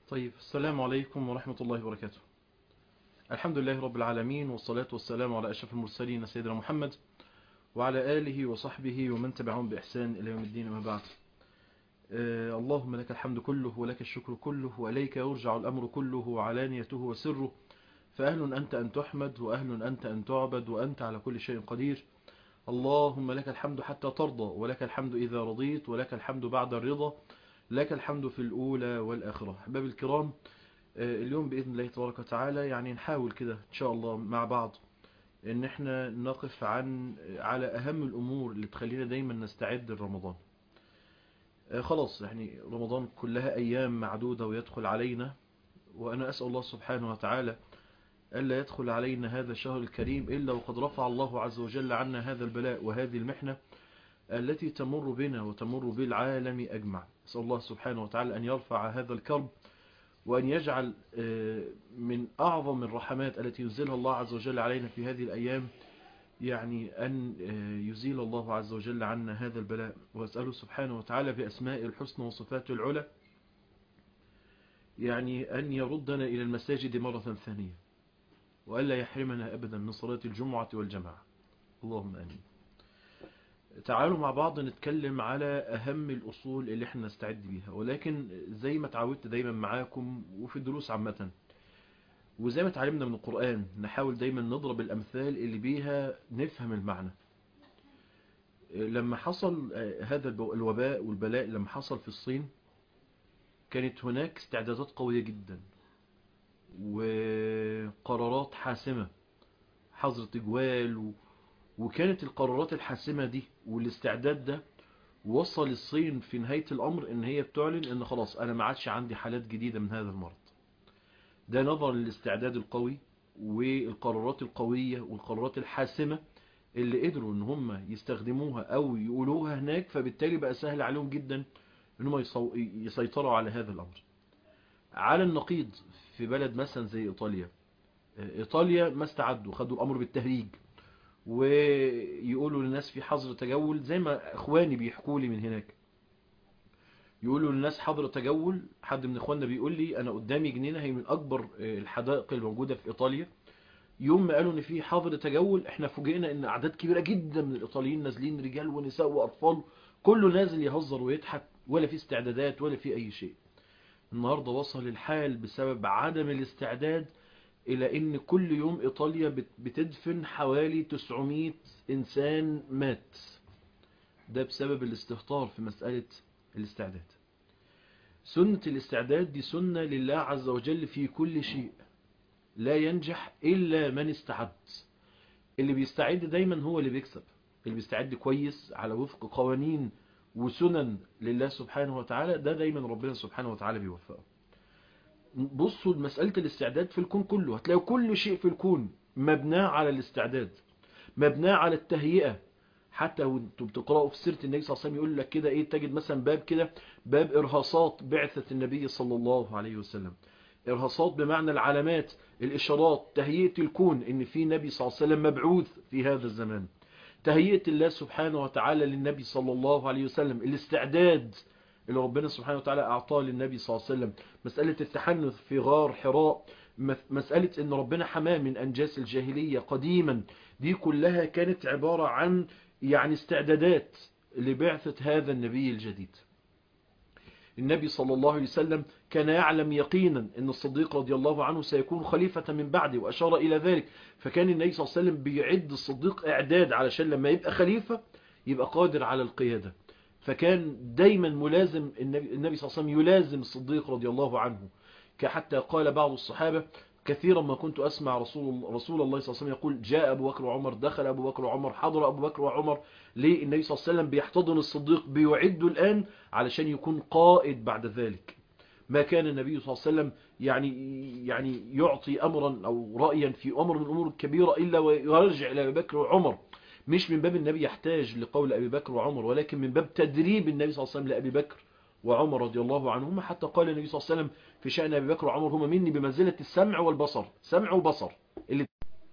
طيب السلام عليكم ورحمة الله وبركاته الحمد لله رب العالمين والصلاة والسلام على أشرف المرسلين سيدنا محمد وعلى آله وصحبه ومن تبعهم بإحسان إلى يوم الدين ما بعد آه اللهم لك الحمد كله ولك الشكر كله وإليك يرجع الأمر كله وعلانيته وسره فأهل أنت أن تحمد وأهل أنت أن تعبد وأنت على كل شيء قدير اللهم لك الحمد حتى ترضى ولك الحمد إذا رضيت ولك الحمد بعد الرضا لك الحمد في الأولى والآخرة أحباب الكرام اليوم بإذن الله تبارك وتعالى يعني نحاول كده إن شاء الله مع بعض إن احنا نقف عن على أهم الأمور اللي تخلينا دايما نستعد لرمضان خلاص يعني رمضان كلها أيام معدودة ويدخل علينا وأنا أسأل الله سبحانه وتعالى ألا يدخل علينا هذا الشهر الكريم إلا وقد رفع الله عز وجل عنا هذا البلاء وهذه المحنة التي تمر بنا وتمر بالعالم أجمع أسأل الله سبحانه وتعالى أن يرفع هذا الكرب وأن يجعل من أعظم الرحمات التي ينزلها الله عز وجل علينا في هذه الأيام يعني أن يزيل الله عز وجل عنا هذا البلاء وأسأله سبحانه وتعالى بأسماء الحسنى وصفاته العلى يعني أن يردنا إلى المساجد مرة ثانية وألا يحرمنا أبدا من صلاة الجمعة والجماعة اللهم آمين تعالوا مع بعض نتكلم على أهم الأصول اللي احنا نستعد بيها ولكن زي ما تعودت دايما معاكم وفي الدروس عامة وزي ما تعلمنا من القرآن نحاول دايما نضرب الأمثال اللي بيها نفهم المعنى لما حصل هذا الوباء والبلاء لما حصل في الصين كانت هناك استعدادات قوية جدا وقرارات حاسمة حظر تجوال و... وكانت القرارات الحاسمة دي والاستعداد ده وصل الصين في نهاية الأمر ان هي بتعلن ان خلاص انا ما عادش عندي حالات جديدة من هذا المرض ده نظرا للاستعداد القوي والقرارات القوية والقرارات الحاسمة اللي قدروا ان هم يستخدموها او يقولوها هناك فبالتالي بقى سهل عليهم جدا ان هم يسيطروا على هذا الامر على النقيض في بلد مثلا زي ايطاليا ايطاليا ما استعدوا خدوا الامر بالتهريج ويقولوا للناس في حظر تجول زي ما اخواني بيحكوا لي من هناك يقولوا للناس حظر تجول حد من اخواننا بيقول لي انا قدامي جنينه هي من اكبر الحدائق الموجوده في ايطاليا يوم ما قالوا ان في حظر تجول احنا فوجئنا ان اعداد كبيره جدا من الايطاليين نازلين رجال ونساء واطفال كله نازل يهزر ويضحك ولا في استعدادات ولا في اي شيء النهارده وصل الحال بسبب عدم الاستعداد إلى أن كل يوم إيطاليا بتدفن حوالي 900 إنسان مات ده بسبب الاستهتار في مسألة الاستعداد سنة الاستعداد دي سنة لله عز وجل في كل شيء لا ينجح إلا من استعد اللي بيستعد دايما هو اللي بيكسب اللي بيستعد كويس على وفق قوانين وسنن لله سبحانه وتعالى ده دايما ربنا سبحانه وتعالى بيوفقه بصوا لمسألة الاستعداد في الكون كله هتلاقوا كل شيء في الكون مبناه على الاستعداد مبناه على التهيئة حتى وانتم بتقرأوا في سيرة النبي صلى الله عليه وسلم يقول لك كده ايه تجد مثلا باب كده باب ارهاصات بعثة النبي صلى الله عليه وسلم ارهاصات بمعنى العلامات الاشارات تهيئة الكون ان في نبي صلى الله عليه وسلم مبعوث في هذا الزمان تهيئة الله سبحانه وتعالى للنبي صلى الله عليه وسلم الاستعداد اللي ربنا سبحانه وتعالى أعطاه للنبي صلى الله عليه وسلم مسألة التحنث في غار حراء مسألة ان ربنا حماه من أنجاس الجاهلية قديما دي كلها كانت عبارة عن يعني استعدادات لبعثة هذا النبي الجديد النبي صلى الله عليه وسلم كان يعلم يقينا ان الصديق رضي الله عنه سيكون خليفة من بعده وأشار إلى ذلك فكان النبي صلى الله عليه وسلم بيعد الصديق إعداد علشان لما يبقى خليفة يبقى قادر على القيادة فكان دايما ملازم النبي, النبي صلى الله عليه وسلم يلازم الصديق رضي الله عنه كحتى قال بعض الصحابة كثيرا ما كنت أسمع رسول, رسول الله صلى الله عليه وسلم يقول جاء أبو بكر وعمر دخل أبو بكر وعمر حضر أبو بكر وعمر ليه النبي صلى الله عليه وسلم بيحتضن الصديق بيعده الآن علشان يكون قائد بعد ذلك ما كان النبي صلى الله عليه وسلم يعني يعني يعطي أمرا أو رأيا في أمر من الأمور الكبيرة إلا ويرجع إلى أبي بكر وعمر مش من باب النبي يحتاج لقول أبي بكر وعمر ولكن من باب تدريب النبي صلى الله عليه وسلم لأبي بكر وعمر رضي الله عنهما حتى قال النبي صلى الله عليه وسلم في شأن أبي بكر وعمر هما مني بمنزلة السمع والبصر سمع وبصر اللي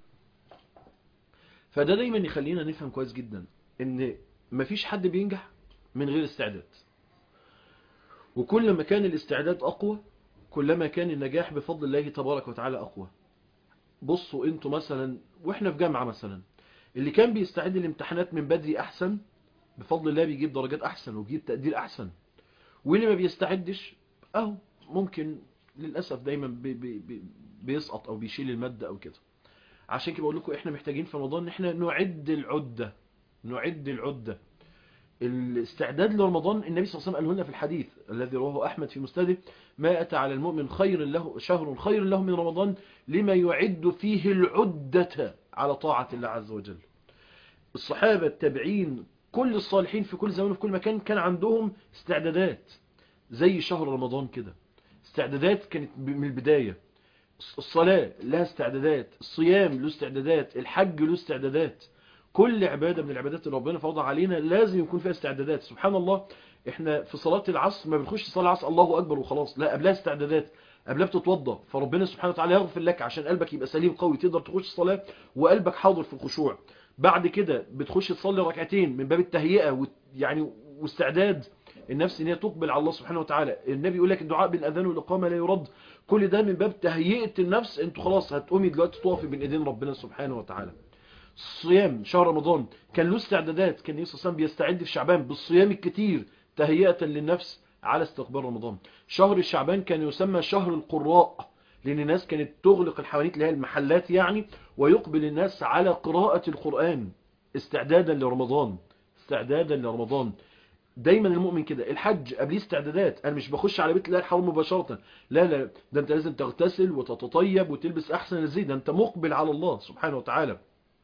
فده دايما يخلينا نفهم كويس جدا ان مفيش حد بينجح من غير استعداد وكل ما كان الاستعداد أقوى كلما كان النجاح بفضل الله تبارك وتعالى أقوى بصوا انتوا مثلا واحنا في جامعة مثلا اللي كان بيستعد الامتحانات من بدري أحسن بفضل الله بيجيب درجات أحسن وبيجيب تقدير أحسن واللي ما بيستعدش أهو ممكن للأسف دايما بي بي بي بيسقط أو بيشيل المادة أو كده عشان كده بقول لكم احنا محتاجين في رمضان ان احنا نعد العدة نعد العدة الاستعداد لرمضان النبي صلى الله عليه وسلم قاله لنا في الحديث الذي رواه أحمد في مسنده ما أتى على المؤمن خير له شهر خير له من رمضان لما يعد فيه العدة على طاعة الله عز وجل الصحابة التابعين كل الصالحين في كل زمان وفي كل مكان كان عندهم استعدادات زي شهر رمضان كده استعدادات كانت من البداية الصلاة لها استعدادات الصيام له استعدادات الحج له استعدادات كل عبادة من العبادات اللي ربنا فرضها علينا لازم يكون فيها استعدادات سبحان الله احنا في صلاة العصر ما بنخش صلاة العصر الله أكبر وخلاص لا قبلها استعدادات قبلها بتتوضى فربنا سبحانه وتعالى يغفر لك عشان قلبك يبقى سليم قوي تقدر تخش الصلاة وقلبك حاضر في الخشوع بعد كده بتخش تصلي ركعتين من باب التهيئة يعني واستعداد النفس ان هي تقبل على الله سبحانه وتعالى النبي يقول لك الدعاء بالاذان والاقامه لا يرد كل ده من باب تهيئه النفس انتوا خلاص هتقومي دلوقتي تقفي بين ايدين ربنا سبحانه وتعالى الصيام شهر رمضان كان له استعدادات كان النبي صلى الله عليه وسلم بيستعد في شعبان بالصيام الكتير تهيئه للنفس على استقبال رمضان شهر الشعبان كان يسمى شهر القراء لان الناس كانت تغلق الحوانيت اللي هي المحلات يعني ويقبل الناس على قراءه القران استعدادا لرمضان استعدادا لرمضان دايما المؤمن كده الحج قبليه استعدادات انا مش بخش على بيت الله الحرام مباشره لا لا ده انت لازم تغتسل وتتطيب وتلبس احسن الزي ده انت مقبل على الله سبحانه وتعالى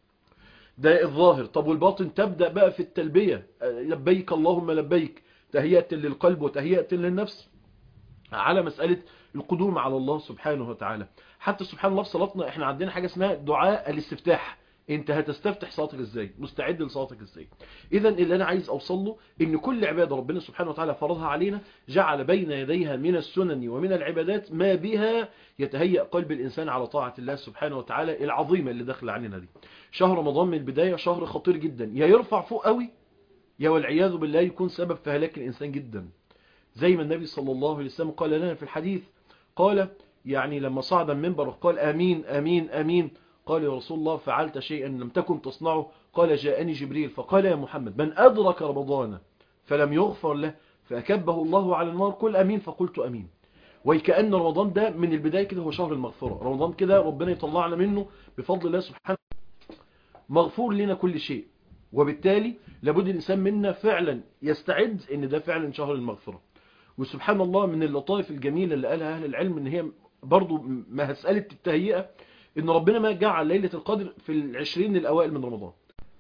ده الظاهر طب والباطن تبدا بقى في التلبيه لبيك اللهم لبيك تهيئه للقلب وتهيئه للنفس على مساله القدوم على الله سبحانه وتعالى حتى سبحان الله في صلاتنا احنا عندنا حاجه اسمها دعاء الاستفتاح انت هتستفتح صلاتك ازاي مستعد لصلاتك ازاي اذا اللي انا عايز اوصل له ان كل عباده ربنا سبحانه وتعالى فرضها علينا جعل بين يديها من السنن ومن العبادات ما بها يتهيأ قلب الانسان على طاعه الله سبحانه وتعالى العظيمه اللي داخله علينا دي شهر رمضان من البدايه شهر خطير جدا يا يرفع فوق قوي يا والعياذ بالله يكون سبب في هلاك الانسان جدا زي ما النبي صلى الله عليه وسلم قال لنا في الحديث قال يعني لما صعد المنبر قال امين امين امين قال يا رسول الله فعلت شيئا لم تكن تصنعه قال جاءني جبريل فقال يا محمد من أدرك رمضان فلم يغفر له فأكبه الله على النار قل أمين فقلت أمين وكأن رمضان ده من البداية كده هو شهر المغفرة رمضان كده ربنا يطلعنا منه بفضل الله سبحانه مغفور لنا كل شيء وبالتالي لابد الإنسان منا فعلا يستعد ان ده فعلا شهر المغفرة وسبحان الله من اللطائف الجميلة اللي قالها أهل العلم ان هي برضو مسألة التهيئة ان ربنا ما جعل ليلة القدر في العشرين الاوائل من رمضان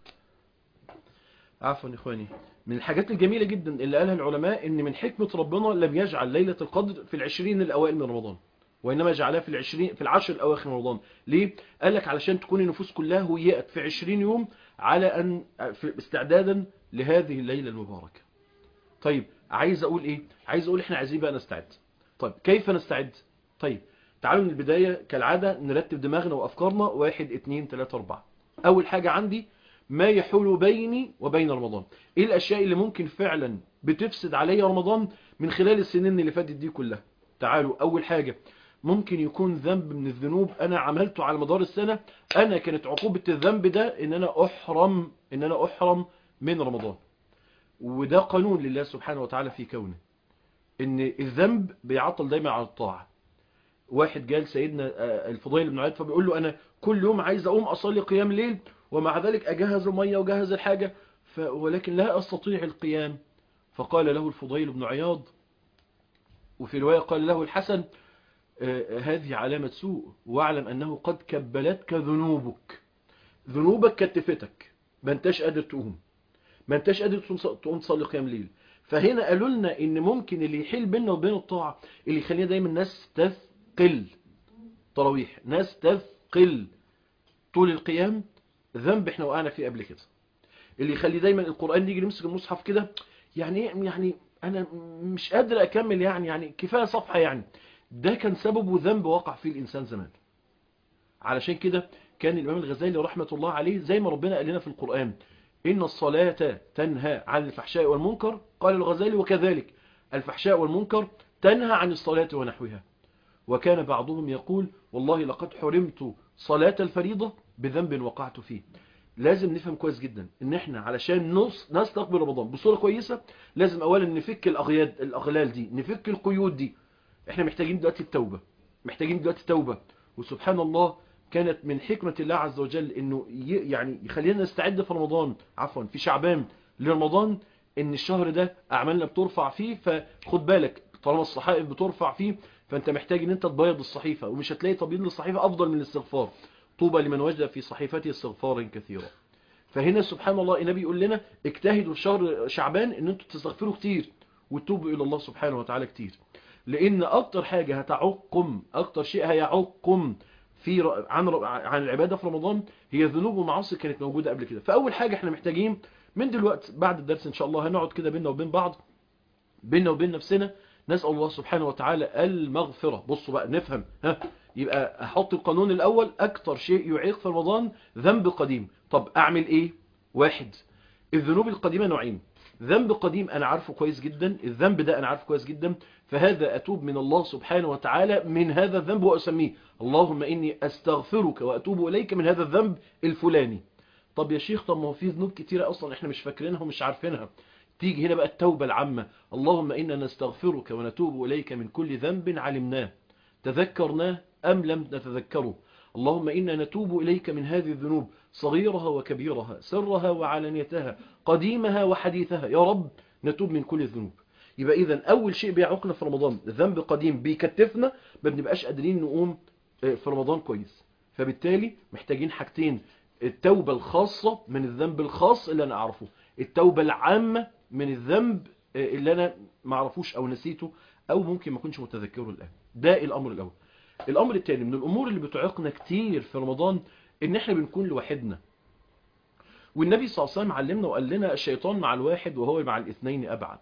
عفوا اخواني من الحاجات الجميلة جدا اللي قالها العلماء ان من حكمة ربنا لم يجعل ليلة القدر في العشرين الاوائل من رمضان وانما جعلها في العشرين في العشر الاواخر من رمضان ليه قال لك علشان تكون النفوس كلها هيئت في عشرين يوم على ان في استعدادا لهذه الليلة المباركة طيب عايز اقول ايه عايز اقول احنا عايزين بقى نستعد طيب كيف نستعد طيب تعالوا من البداية كالعادة نرتب دماغنا وأفكارنا واحد اتنين تلاتة أربعة أول حاجة عندي ما يحول بيني وبين رمضان إيه الأشياء اللي ممكن فعلا بتفسد علي رمضان من خلال السنين اللي فاتت دي كلها تعالوا أول حاجة ممكن يكون ذنب من الذنوب أنا عملته على مدار السنة أنا كانت عقوبة الذنب ده إن أنا أحرم إن أنا أحرم من رمضان وده قانون لله سبحانه وتعالى في كونه إن الذنب بيعطل دايما على الطاعة واحد جال سيدنا الفضيل بن عياد فبيقول له أنا كل يوم عايز أقوم أصلي قيام ليل ومع ذلك أجهز المية وجهز الحاجة ف... ولكن لا أستطيع القيام فقال له الفضيل بن عياض وفي رواية قال له الحسن آه هذه علامة سوء واعلم أنه قد كبلتك ذنوبك ذنوبك كتفتك ما انتش قادر تقوم ما انتش قادر تقوم تصلي قيام ليل فهنا قالوا لنا ان ممكن اللي يحيل بيننا وبين الطاعة اللي يخلينا دايما الناس تثقل تراويح ناس تثقل طول القيام ذنب احنا وقعنا فيه قبل كده اللي يخلي دايما القرآن يجي نمسك المصحف كده يعني يعني انا مش قادر اكمل يعني يعني كفاية صفحة يعني ده كان سببه ذنب وقع فيه الانسان زمان علشان كده كان الامام الغزالي رحمة الله عليه زي ما ربنا قال لنا في القرآن إن الصلاة تنهى عن الفحشاء والمنكر قال الغزالي وكذلك الفحشاء والمنكر تنهى عن الصلاة ونحوها وكان بعضهم يقول والله لقد حرمت صلاة الفريضة بذنب وقعت فيه لازم نفهم كويس جدا ان احنا علشان نص نستقبل رمضان بصورة كويسة لازم اولا نفك الاغياد الاغلال دي نفك القيود دي احنا محتاجين دلوقتي التوبة محتاجين دلوقتي التوبة وسبحان الله كانت من حكمة الله عز وجل انه يعني يخلينا نستعد في رمضان عفوا في شعبان لرمضان ان الشهر ده اعمالنا بترفع فيه فخد بالك طالما الصحائف بترفع فيه فانت محتاج ان انت تبيض الصحيفة ومش هتلاقي تبييض للصحيفة افضل من الاستغفار طوبى لمن وجد في صحيفته استغفارا كثيرا فهنا سبحان الله النبي يقول لنا اجتهدوا في شهر شعبان ان انتوا تستغفروا كتير وتوبوا الى الله سبحانه وتعالى كتير لان اكتر حاجة هتعقم اكتر شيء هيعقم في عن عن العبادة في رمضان هي ذنوب ومعاصي كانت موجودة قبل كده فاول حاجة احنا محتاجين من دلوقتي بعد الدرس ان شاء الله هنقعد كده بينا وبين بعض بينا وبين نفسنا نسأل الله سبحانه وتعالى المغفرة بصوا بقى نفهم ها يبقى احط القانون الاول اكتر شيء يعيق في رمضان ذنب قديم طب اعمل ايه واحد الذنوب القديمة نوعين ذنب قديم انا عارفه كويس جدا الذنب ده انا عارفه كويس جدا فهذا اتوب من الله سبحانه وتعالى من هذا الذنب واسميه اللهم اني استغفرك واتوب اليك من هذا الذنب الفلاني طب يا شيخ طب ما هو في ذنوب كتيرة اصلا احنا مش فاكرينها ومش عارفينها تيجي هنا بقى التوبة العامة اللهم إنا نستغفرك ونتوب إليك من كل ذنب علمناه تذكرناه أم لم نتذكره اللهم إنا نتوب إليك من هذه الذنوب صغيرها وكبيرها سرها وعلانيتها قديمها وحديثها يا رب نتوب من كل الذنوب يبقى إذا أول شيء بيعوقنا في رمضان ذنب قديم بيكتفنا ما بنبقاش قادرين نقوم في رمضان كويس فبالتالي محتاجين حاجتين التوبة الخاصة من الذنب الخاص اللي أنا أعرفه التوبة العامة من الذنب اللي أنا ما اعرفوش أو نسيته أو ممكن ما كنتش متذكره الآن ده الأمر الأول الأمر الثاني من الأمور اللي بتعيقنا كتير في رمضان إن إحنا بنكون لوحدنا والنبي صلى الله عليه وسلم علمنا وقال لنا الشيطان مع الواحد وهو مع الاثنين أبعد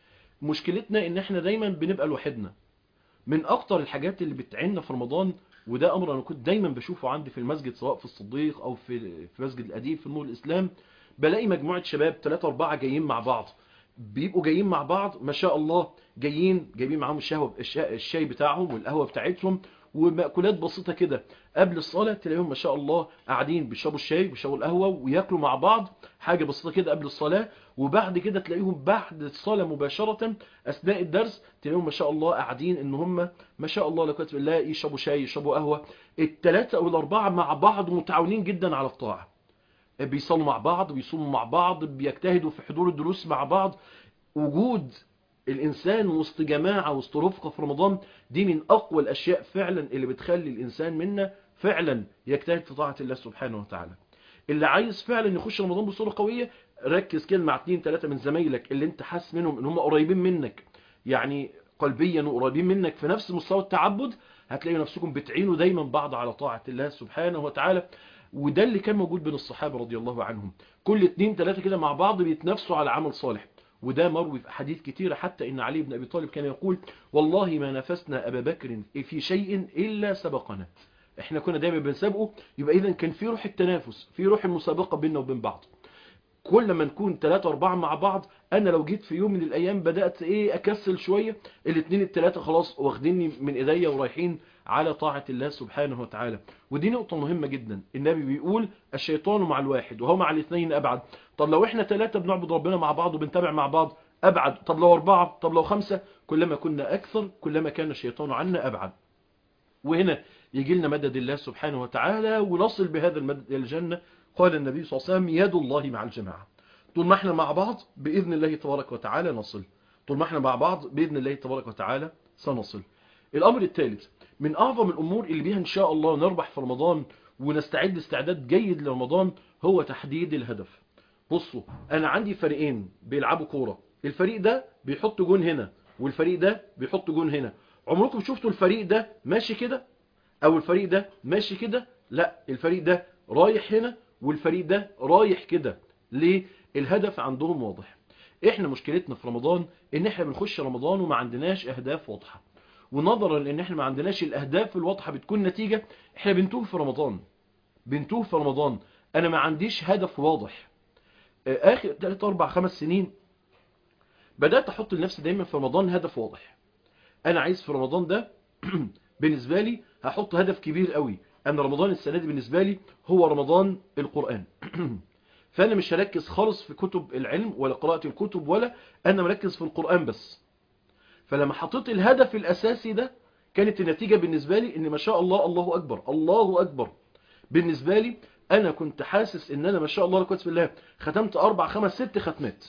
مشكلتنا إن إحنا دايما بنبقى لوحدنا من أكتر الحاجات اللي بتعيننا في رمضان وده أمر أنا كنت دايما بشوفه عندي في المسجد سواء في الصديق أو في في مسجد الأديب في نور الإسلام بلاقي مجموعة شباب 3 أربعة جايين مع بعض بيبقوا جايين مع بعض ما شاء الله جايين جايبين معاهم الشهوة الشاي بتاعهم والقهوة بتاعتهم ومأكولات بسيطة كده قبل الصلاة تلاقيهم ما شاء الله قاعدين بيشربوا الشاي بيشربوا القهوة وياكلوا مع بعض حاجة بسيطة كده قبل الصلاة وبعد كده تلاقيهم بعد الصلاة مباشرة أثناء الدرس تلاقيهم ما شاء الله قاعدين إن هم ما شاء الله لا قوه الا بالله يشربوا شاي يشربوا قهوة الثلاثة أو الأربعة مع بعض متعاونين جدا على الطاعة بيصلوا مع بعض بيصوموا مع بعض بيجتهدوا في حضور الدروس مع بعض وجود الإنسان وسط جماعة وسط رفقة في رمضان دي من أقوى الأشياء فعلا اللي بتخلي الإنسان منا فعلا يجتهد في طاعة الله سبحانه وتعالى اللي عايز فعلا يخش رمضان بصورة قوية ركز كده مع اتنين تلاتة من زمايلك اللي انت حاسس منهم ان هم قريبين منك يعني قلبيا وقريبين منك في نفس مستوى التعبد هتلاقوا نفسكم بتعينوا دايما بعض على طاعة الله سبحانه وتعالى وده اللي كان موجود بين الصحابة رضي الله عنهم كل اتنين تلاتة كده مع بعض بيتنافسوا على عمل صالح وده مروي في حديث كتيرة حتى ان علي بن ابي طالب كان يقول والله ما نفسنا ابا بكر في شيء الا سبقنا احنا كنا دايما بنسابقه يبقى اذا كان في روح التنافس في روح المسابقة بيننا وبين بعض كل ما نكون ثلاثة أربعة مع بعض أنا لو جيت في يوم من الأيام بدأت إيه أكسل شوية الاثنين الثلاثة خلاص واخديني من إيديا ورايحين على طاعة الله سبحانه وتعالى ودي نقطة مهمة جدا النبي بيقول الشيطان مع الواحد وهو مع الاثنين أبعد طب لو إحنا ثلاثة بنعبد ربنا مع بعض وبنتابع مع بعض أبعد طب لو أربعة طب لو خمسة كلما كنا أكثر كلما كان الشيطان عنا أبعد وهنا يجي لنا مدد الله سبحانه وتعالى ونصل بهذا المدد إلى الجنة قال النبي صلى الله عليه وسلم يد الله مع الجماعة طول ما احنا مع بعض بإذن الله تبارك وتعالى نصل طول ما احنا مع بعض بإذن الله تبارك وتعالى سنصل الأمر الثالث من أعظم الأمور اللي بيها إن شاء الله نربح في رمضان ونستعد استعداد جيد لرمضان هو تحديد الهدف بصوا أنا عندي فريقين بيلعبوا كورة الفريق ده بيحط جون هنا والفريق ده بيحط جون هنا عمركم شفتوا الفريق ده ماشي كده أو الفريق ده ماشي كده لا الفريق ده رايح هنا والفريق ده رايح كده ليه الهدف عندهم واضح احنا مشكلتنا في رمضان ان احنا بنخش رمضان وما عندناش اهداف واضحة ونظرا لان احنا ما عندناش الاهداف الواضحة بتكون نتيجة احنا بنتوه في رمضان بنتوه في رمضان انا ما عنديش هدف واضح اخر 3 4 5 سنين بدأت احط لنفسي دايما في رمضان هدف واضح انا عايز في رمضان ده بالنسبة لي هحط هدف كبير قوي أن رمضان السنة دي بالنسبة لي هو رمضان القرآن فأنا مش هركز خالص في كتب العلم ولا قراءة الكتب ولا أنا مركز في القرآن بس فلما حطيت الهدف الأساسي ده كانت النتيجة بالنسبة لي ان ما شاء الله الله أكبر الله أكبر بالنسبة لي أنا كنت حاسس ان أنا ما شاء الله كويس بالله ختمت أربع خمس ست ختمات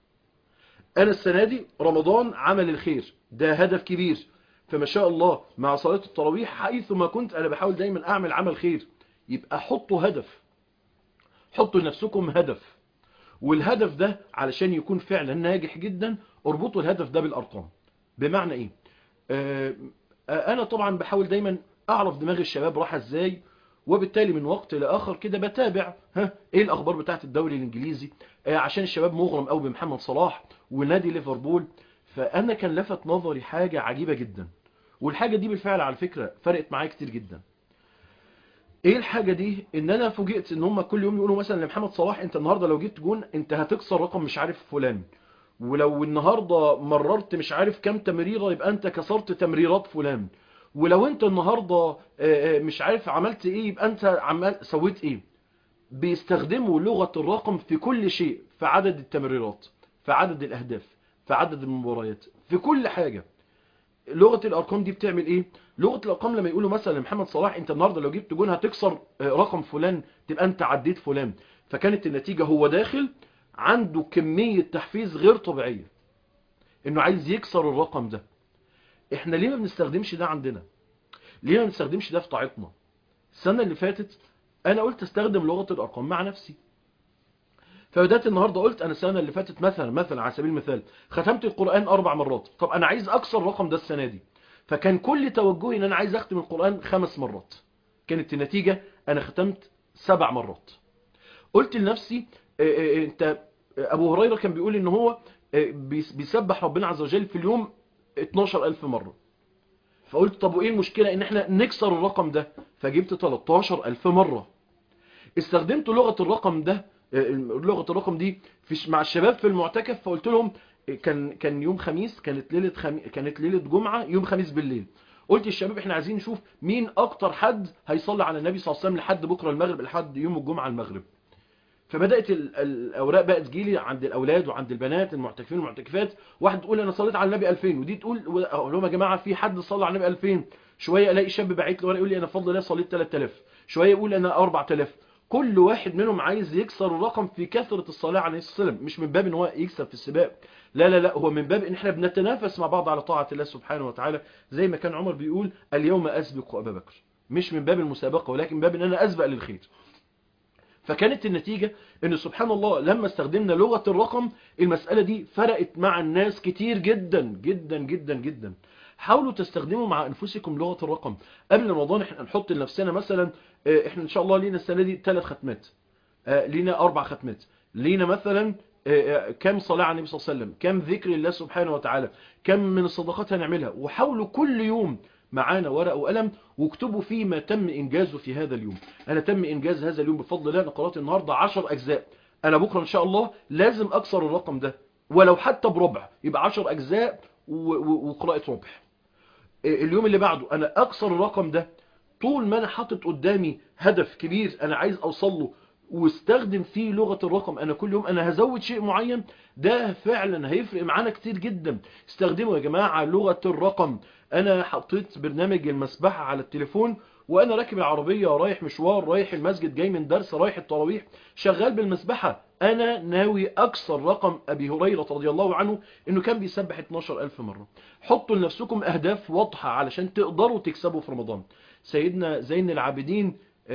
أنا السنة دي رمضان عمل الخير ده هدف كبير فما شاء الله مع صلاة التراويح حيث ما كنت أنا بحاول دايما أعمل عمل خير يبقى حطوا هدف حطوا لنفسكم هدف والهدف ده علشان يكون فعلا ناجح جدا اربطوا الهدف ده بالأرقام بمعنى ايه آه انا طبعا بحاول دايما اعرف دماغ الشباب راح ازاي وبالتالي من وقت لاخر كده بتابع ها ايه الاخبار بتاعت الدوري الانجليزي آه عشان الشباب مغرم قوي بمحمد صلاح ونادي ليفربول فانا كان لفت نظري حاجة عجيبة جدا والحاجة دي بالفعل على فكرة فرقت معايا كتير جدا ايه الحاجة دي ان انا فوجئت ان هم كل يوم يقولوا مثلا لمحمد صلاح انت النهاردة لو جبت جون انت هتكسر رقم مش عارف فلان ولو النهاردة مررت مش عارف كام تمريرة يبقى انت كسرت تمريرات فلان ولو انت النهاردة مش عارف عملت ايه يبقى انت عمل سويت ايه بيستخدموا لغة الرقم في كل شيء في عدد التمريرات في عدد الاهداف في عدد المباريات في كل حاجة لغة الارقام دي بتعمل ايه لغة الارقام لما يقولوا مثلا لمحمد صلاح انت النهاردة لو جبت جون هتكسر رقم فلان تبقى انت عديت فلان فكانت النتيجة هو داخل عنده كمية تحفيز غير طبيعية انه عايز يكسر الرقم ده احنا ليه ما بنستخدمش ده عندنا ليه ما بنستخدمش ده في طاعتنا السنة اللي فاتت انا قلت استخدم لغة الارقام مع نفسي فبدأت النهاردة قلت انا السنة اللي فاتت مثلا مثلا على سبيل المثال ختمت القرآن اربع مرات طب انا عايز اكسر الرقم ده السنة دي فكان كل توجهي ان انا عايز اختم القرآن خمس مرات كانت النتيجة انا ختمت سبع مرات قلت لنفسي انت ابو هريرة كان بيقول ان هو بيسبح ربنا عز وجل في اليوم 12000 مرة فقلت طب وايه المشكلة ان احنا نكسر الرقم ده فجبت 13000 مرة استخدمت لغة الرقم ده لغة الرقم دي في مع الشباب في المعتكف فقلت لهم كان كان يوم خميس كانت ليلة خمي... كانت ليلة جمعة يوم خميس بالليل قلت للشباب احنا عايزين نشوف مين اكتر حد هيصلي على النبي صلى الله عليه وسلم لحد بكرة المغرب لحد يوم الجمعة المغرب فبدات الاوراق بقى تجيلي عند الاولاد وعند البنات المعتكفين والمعتكفات واحد تقول انا صليت على النبي 2000 ودي تقول اقول لهم يا جماعه في حد صلى على النبي 2000 شويه الاقي شاب باعت لي ورقه يقول لي انا بفضل الله صليت 3000 شويه يقول انا 4000 كل واحد منهم عايز يكسر الرقم في كثره الصلاه عليه الصلاه والسلام مش من باب ان هو يكسب في السباق لا لا لا هو من باب ان احنا بنتنافس مع بعض على طاعه الله سبحانه وتعالى زي ما كان عمر بيقول اليوم اسبق ابا بكر مش من باب المسابقه ولكن من باب ان انا اسبق للخير فكانت النتيجة ان سبحان الله لما استخدمنا لغة الرقم المسألة دي فرقت مع الناس كتير جدا جدا جدا جدا حاولوا تستخدموا مع انفسكم لغة الرقم قبل رمضان احنا نحط لنفسنا مثلا احنا ان شاء الله لينا السنة دي ثلاث ختمات لينا اربع ختمات لينا مثلا كم صلاة على النبي صلى الله عليه وسلم كم ذكر الله سبحانه وتعالى كم من الصدقات هنعملها وحاولوا كل يوم معانا ورقة وقلم واكتبوا فيه ما تم إنجازه في هذا اليوم أنا تم إنجاز هذا اليوم بفضل الله أنا قرأت النهاردة عشر أجزاء أنا بكرة إن شاء الله لازم أكسر الرقم ده ولو حتى بربع يبقى عشر أجزاء وقراءة ربع اليوم اللي بعده أنا أكسر الرقم ده طول ما أنا حاطط قدامي هدف كبير أنا عايز أوصل له واستخدم فيه لغة الرقم انا كل يوم انا هزود شيء معين ده فعلا هيفرق معانا كتير جدا استخدموا يا جماعة لغة الرقم انا حطيت برنامج المسبحة على التليفون وانا راكب العربية رايح مشوار رايح المسجد جاي من درس رايح التراويح شغال بالمسبحة انا ناوي اكسر رقم ابي هريرة رضي الله عنه انه كان بيسبح 12000 مرة حطوا لنفسكم اهداف واضحة علشان تقدروا تكسبوا في رمضان سيدنا زين العابدين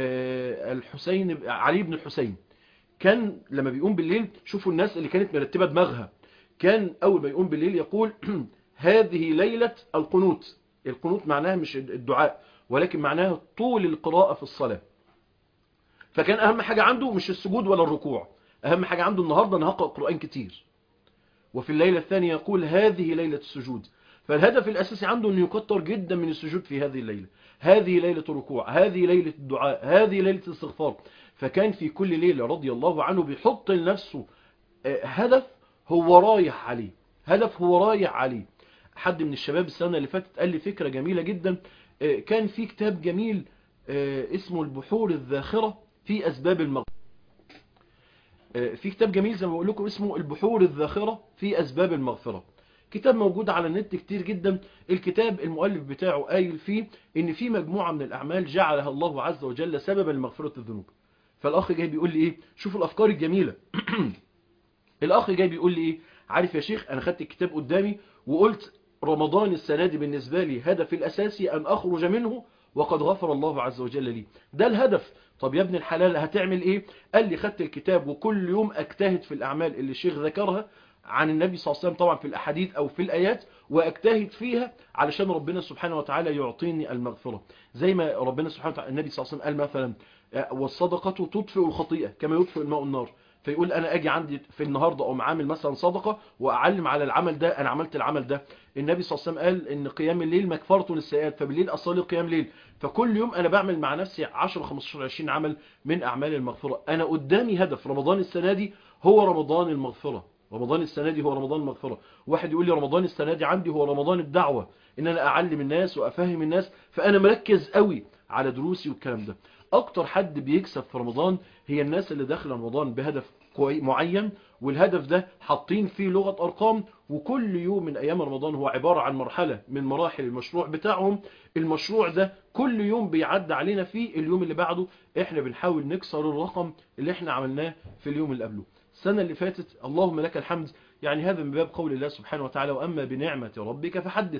الحسين علي بن الحسين كان لما بيقوم بالليل شوفوا الناس اللي كانت مرتبة دماغها كان أول ما يقوم بالليل يقول هذه ليلة القنوت القنوت معناها مش الدعاء ولكن معناها طول القراءة في الصلاة فكان أهم حاجة عنده مش السجود ولا الركوع أهم حاجة عنده النهاردة أنا هقرأ قرآن كتير وفي الليلة الثانية يقول هذه ليلة السجود فالهدف الأساسي عنده أنه يكتر جدا من السجود في هذه الليلة هذه ليلة الركوع هذه ليلة الدعاء هذه ليلة الاستغفار فكان في كل ليلة رضي الله عنه بيحط لنفسه هدف هو رايح عليه هدف هو رايح عليه حد من الشباب السنة اللي فاتت قال لي فكرة جميلة جدا آه، كان في كتاب جميل آه، اسمه البحور الذاخرة في أسباب المغفرة آه، في كتاب جميل زي ما بقول لكم اسمه البحور الذاخرة في أسباب المغفرة كتاب موجود على النت كتير جدا الكتاب المؤلف بتاعه قايل فيه ان في مجموعة من الأعمال جعلها الله عز وجل سببا لمغفرة الذنوب فالأخ جاي بيقول لي ايه شوف الأفكار الجميلة الأخ جاي بيقول لي ايه عارف يا شيخ أنا خدت الكتاب قدامي وقلت رمضان السنة دي بالنسبة لي هدفي الأساسي أن أخرج منه وقد غفر الله عز وجل لي ده الهدف طب يا ابن الحلال هتعمل ايه قال لي خدت الكتاب وكل يوم اجتهد في الأعمال اللي الشيخ ذكرها عن النبي صلى الله عليه وسلم طبعا في الأحاديث أو في الآيات وأجتهد فيها علشان ربنا سبحانه وتعالى يعطيني المغفرة زي ما ربنا سبحانه وتعالى النبي صلى الله عليه وسلم قال مثلا آه، والصدقة تطفئ الخطيئة كما يطفئ الماء النار فيقول انا اجي عندي في النهارده اقوم عامل مثلا صدقه واعلم على العمل ده انا عملت العمل ده النبي صلى الله عليه وسلم قال ان قيام الليل مكفاره للسيئات فبالليل اصلي قيام ليل فكل يوم انا بعمل مع نفسي 10 15 20 عمل من اعمال المغفره انا قدامي هدف رمضان السنه دي هو رمضان المغفره رمضان السنه دي هو رمضان المغفره واحد يقول لي رمضان السنه دي عندي هو رمضان الدعوه ان انا اعلم الناس وافهم الناس فانا مركز قوي على دروسي والكلام ده اكتر حد بيكسب في رمضان هي الناس اللي داخله رمضان بهدف كوي- معين والهدف ده حاطين فيه لغة أرقام وكل يوم من أيام رمضان هو عبارة عن مرحلة من مراحل المشروع بتاعهم المشروع ده كل يوم بيعدي علينا فيه اليوم اللي بعده احنا بنحاول نكسر الرقم اللي احنا عملناه في اليوم اللي قبله السنة اللي فاتت اللهم لك الحمد يعني هذا من باب قول الله سبحانه وتعالى وأما بنعمة ربك فحدث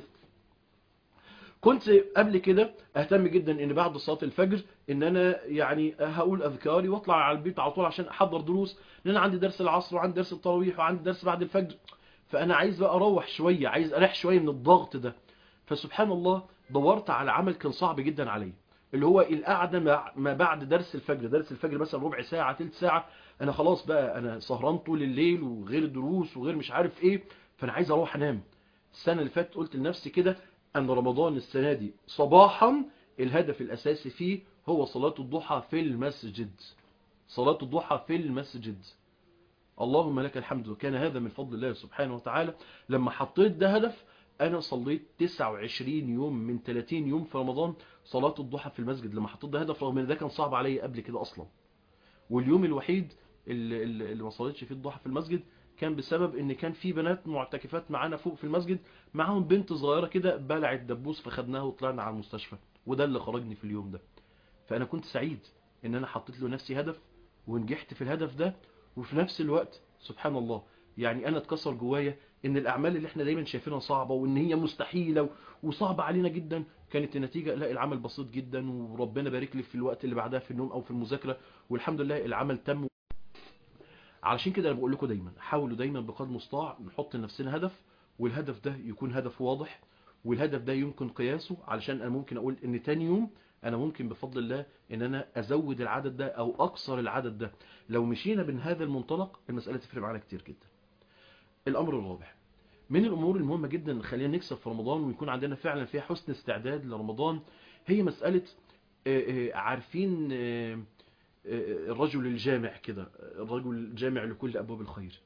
كنت قبل كده اهتم جدا ان بعد صلاه الفجر ان انا يعني هقول اذكاري واطلع على البيت على طول عشان احضر دروس لان انا عندي درس العصر وعندي درس التراويح وعندي درس بعد الفجر فانا عايز بقى اروح شويه عايز اريح شويه من الضغط ده فسبحان الله دورت على عمل كان صعب جدا عليا اللي هو القعده مع- ما بعد درس الفجر درس الفجر مثلا ربع ساعه ثلث ساعه انا خلاص بقى انا سهران طول الليل وغير الدروس وغير مش عارف ايه فانا عايز اروح انام السنه اللي فاتت قلت لنفسي كده أن رمضان السنة دي صباحا الهدف الأساسي فيه هو صلاة الضحى في المسجد صلاة الضحى في المسجد اللهم لك الحمد وكان هذا من فضل الله سبحانه وتعالى لما حطيت ده هدف أنا صليت 29 يوم من 30 يوم في رمضان صلاة الضحى في المسجد لما حطيت ده هدف رغم ان ده كان صعب عليا قبل كده أصلا واليوم الوحيد اللي, اللي اللي ما صليتش فيه الضحى في المسجد كان بسبب ان كان في بنات معتكفات معانا فوق في المسجد معاهم بنت صغيرة كده بلعت دبوس فخدناها وطلعنا على المستشفى وده اللي خرجني في اليوم ده فانا كنت سعيد ان انا حطيت له نفسي هدف ونجحت في الهدف ده وفي نفس الوقت سبحان الله يعني انا اتكسر جوايا ان الاعمال اللي احنا دايما شايفينها صعبة وان هي مستحيلة وصعبة علينا جدا كانت النتيجة لا العمل بسيط جدا وربنا بارك لي في الوقت اللي بعدها في النوم او في المذاكرة والحمد لله العمل تم علشان كده انا بقول لكم دايما حاولوا دايما بقدر المستطاع نحط لنفسنا هدف والهدف ده يكون هدف واضح والهدف ده يمكن قياسه علشان انا ممكن اقول ان تاني يوم انا ممكن بفضل الله ان انا ازود العدد ده او اكسر العدد ده لو مشينا من هذا المنطلق المسألة تفرق معانا كتير جدا الامر الرابع من الامور المهمة جدا اللي خلينا نكسب في رمضان ويكون عندنا فعلا فيها حسن استعداد لرمضان هي مسألة آه، آه، عارفين آه، آه، الرجل الجامع كده الرجل الجامع لكل أبواب الخير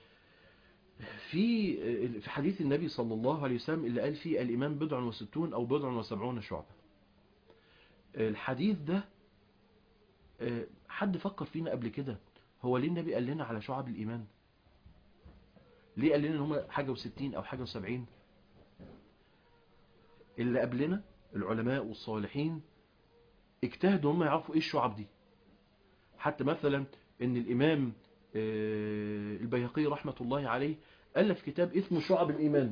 في آه، في حديث النبي صلى الله عليه وسلم اللي قال فيه الإيمان بضع وستون أو بضع وسبعون شعبة الحديث ده آه، حد فكر فينا قبل كده هو ليه النبي قال لنا على شعب الإيمان ليه قال لنا ان هم حاجة وستين أو حاجة وسبعين اللي قبلنا العلماء والصالحين اجتهدوا هم يعرفوا ايه الشعب دي حتى مثلا ان الامام آه، البيهقي رحمة الله عليه ألف كتاب اسمه شعب الإيمان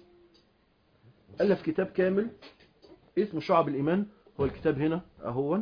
ألف كتاب كامل اسمه شعب الإيمان هو الكتاب هنا أهو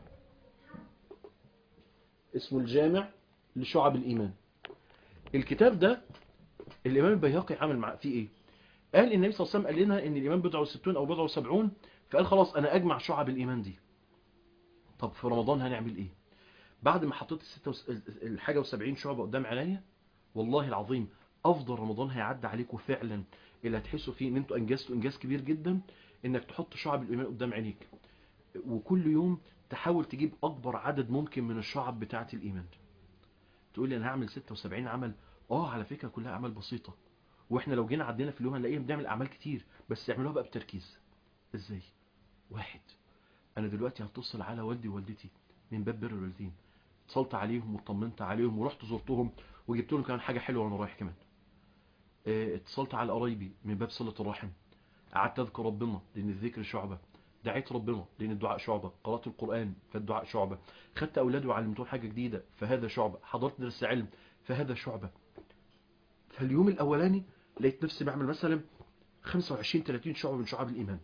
اسمه الجامع لشعب الإيمان الكتاب ده الإمام البيهقي عمل معاه فيه إيه قال النبي صلى الله عليه وسلم قال لنا إن الإيمان بضع وستون أو بضع وسبعون فقال خلاص أنا أجمع شعب الإيمان دي طب في رمضان هنعمل إيه بعد ما حطيت الستة وس... الحاجة وسبعين شعبة قدام عينيا والله العظيم أفضل رمضان هيعدي عليكم فعلا اللي هتحسوا فيه إن أنتوا أنجزتوا إنجاز كبير جدا إنك تحط شعب الإيمان قدام عينيك وكل يوم تحاول تجيب أكبر عدد ممكن من الشعب بتاعة الإيمان تقول لي أنا هعمل 76 عمل آه على فكرة كلها أعمال بسيطة وإحنا لو جينا عدينا في اليوم هنلاقيهم بنعمل أعمال كتير بس يعملوها بقى بتركيز إزاي واحد انا دلوقتي هتصل على والدي ووالدتي من باب بر الوالدين اتصلت عليهم وطمنت عليهم ورحت زرتهم وجبت لهم كمان حاجه حلوه وانا رايح كمان اه، اتصلت على قرايبي من باب صله الرحم قعدت اذكر ربنا لان الذكر شعبه دعيت ربنا لان الدعاء شعبه قرات القران فالدعاء شعبه خدت اولادي وعلمتهم حاجه جديده فهذا شعبه حضرت درس علم فهذا شعبه فاليوم الاولاني لقيت نفسي بعمل مثلا 25 30 شعبه من شعب الايمان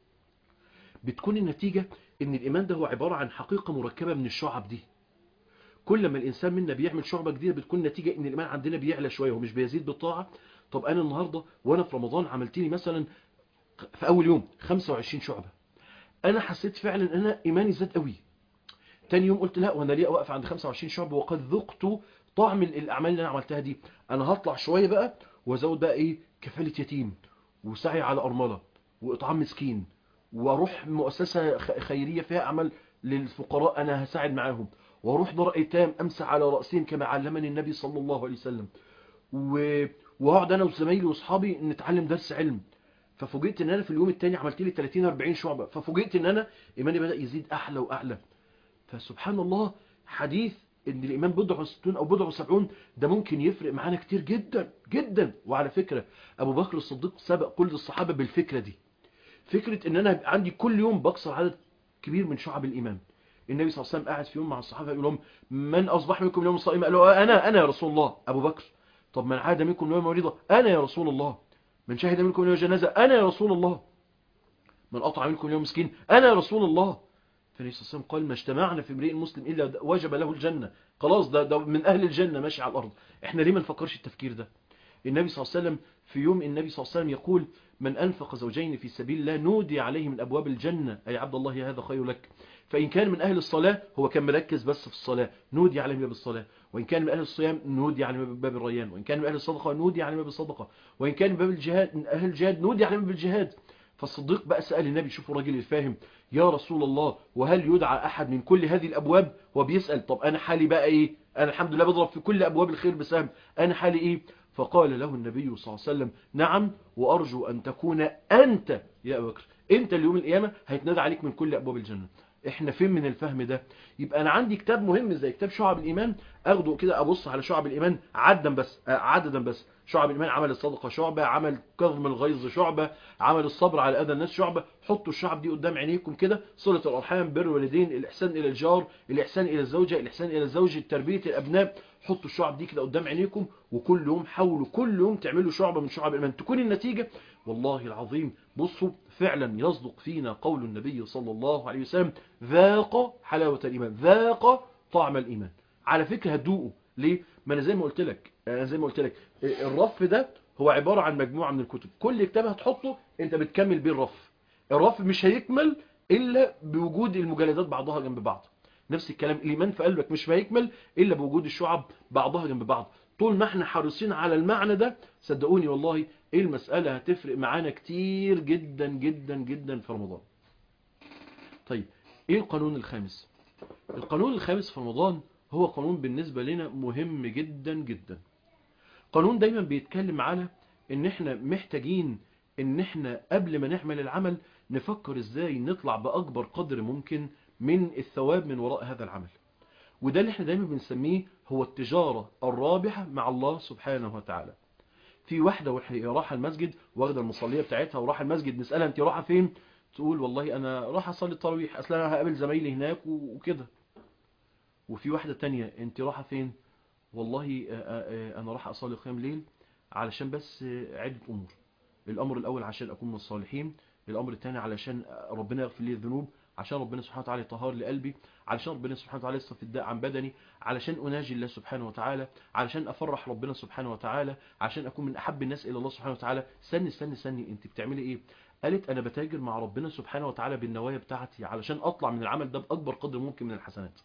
بتكون النتيجه ان الايمان ده هو عباره عن حقيقه مركبه من الشعب دي كل ما الانسان منا بيعمل شعبه جديده بتكون نتيجه ان الايمان عندنا بيعلى شويه ومش بيزيد بالطاعه طب انا النهارده وانا في رمضان عملت لي مثلا في اول يوم 25 شعبه انا حسيت فعلا ان انا ايماني زاد قوي تاني يوم قلت لا وانا ليه واقف عند 25 شعبه وقد ذقت طعم الاعمال اللي انا عملتها دي انا هطلع شويه بقى وازود بقى ايه كفاله يتيم وسعي على ارمله واطعام مسكين واروح مؤسسه خ- خيريه فيها اعمال للفقراء انا هساعد معاهم واروح دار ايتام امسح على راسهم كما علمني النبي صلى الله عليه وسلم و... واقعد انا وزمايلي واصحابي نتعلم درس علم ففوجئت ان انا في اليوم الثاني عملت لي 30 40 شعبه ففوجئت ان انا ايماني بدا يزيد احلى واعلى فسبحان الله حديث ان الايمان بضع وستون او بضع وسبعون ده ممكن يفرق معانا كتير جدا جدا وعلى فكره ابو بكر الصديق سبق كل الصحابه بالفكره دي فكره ان انا يبقى عندي كل يوم بكسر عدد كبير من شعب الايمان النبي صلى الله عليه وسلم قاعد في يوم مع الصحابه يقول لهم من اصبح منكم اليوم صائما قالوا انا انا يا رسول الله ابو بكر طب من عاد منكم اليوم مريضا انا يا رسول الله من شهد منكم اليوم جنازه انا يا رسول الله من قطع منكم اليوم مسكين انا يا رسول الله فالنبي صلى الله عليه وسلم قال ما اجتمعنا في امرئ مسلم الا وجب له الجنه خلاص ده ده من اهل الجنه ماشي على الارض احنا ليه ما نفكرش التفكير ده النبي صلى الله عليه وسلم في يوم النبي صلى الله عليه وسلم يقول من أنفق زوجين في سبيل الله نودي عليه من أبواب الجنة أي عبد الله هذا خير لك فإن كان من أهل الصلاة هو كان مركز بس في الصلاة نودي عليه من باب الصلاة وإن كان من أهل الصيام نودي عليه من باب الريان وإن كان من أهل الصدقة نودي عليه من باب الصدقة وإن كان من باب الجهاد من أهل الجهاد نودي عليه من باب الجهاد فالصديق بقى سأل النبي شوفوا الراجل الفاهم يا رسول الله وهل يدعى أحد من كل هذه الأبواب هو بيسأل طب أنا حالي بقى إيه أنا الحمد لله بضرب في كل أبواب الخير بسهم أنا حالي إيه فقال له النبي صلى الله عليه وسلم نعم وأرجو أن تكون أنت يا أبو بكر أنت اليوم القيامة هيتنادى عليك من كل أبواب الجنة احنا فين من الفهم ده يبقى انا عندي كتاب مهم زي كتاب شعب الايمان اخده كده ابص على شعب الايمان عدا بس آه، عددا بس شعب الايمان عمل الصدقه شعبه عمل كظم الغيظ شعبه عمل الصبر على اذى الناس شعبه حطوا الشعب دي قدام عينيكم كده صله الارحام بر الوالدين الاحسان الى الجار الاحسان الى الزوجه الاحسان الى الزوج تربيه الابناء حطوا الشعب دي كده قدام عينيكم وكل يوم حاولوا كل يوم تعملوا شعبه من شعب الايمان تكون النتيجه والله العظيم بصوا فعلا يصدق فينا قول النبي صلى الله عليه وسلم ذاق حلاوة الإيمان ذاق طعم الإيمان على فكرة هتدوقه ليه؟ ما أنا زي ما قلت لك أنا زي ما قلت لك الرف ده هو عبارة عن مجموعة من الكتب كل كتاب هتحطه أنت بتكمل بيه الرف الرف مش هيكمل إلا بوجود المجلدات بعضها جنب بعض نفس الكلام الإيمان في قلبك مش هيكمل إلا بوجود الشعب بعضها جنب بعض طول ما احنا حريصين على المعنى ده صدقوني والله ايه المسألة هتفرق معانا كتير جدا جدا جدا في رمضان طيب ايه القانون الخامس القانون الخامس في رمضان هو قانون بالنسبة لنا مهم جدا جدا قانون دايما بيتكلم على ان احنا محتاجين ان احنا قبل ما نعمل العمل نفكر ازاي نطلع باكبر قدر ممكن من الثواب من وراء هذا العمل وده اللي احنا دايما بنسميه هو التجارة الرابحة مع الله سبحانه وتعالى في واحدة وهي رايحة المسجد واخده المصلية بتاعتها وراح المسجد نسألها انت رايحة فين تقول والله انا راح اصلي التراويح اصل انا هقابل زمايلي هناك وكده وفي واحدة تانية انت رايحة فين والله انا راح اصلي قيام ليل علشان بس عدة امور الامر الاول عشان اكون من الصالحين الامر الثاني علشان ربنا يغفر لي الذنوب عشان ربنا سبحانه وتعالى يطهر لي قلبي علشان ربنا سبحانه وتعالى يصف الداء عن بدني علشان اناجي الله سبحانه وتعالى علشان افرح ربنا سبحانه وتعالى عشان اكون من احب الناس الى الله سبحانه وتعالى استني استني استني انت بتعملي ايه قالت انا بتاجر مع ربنا سبحانه وتعالى بالنوايا بتاعتي علشان اطلع من العمل ده باكبر قدر ممكن من الحسنات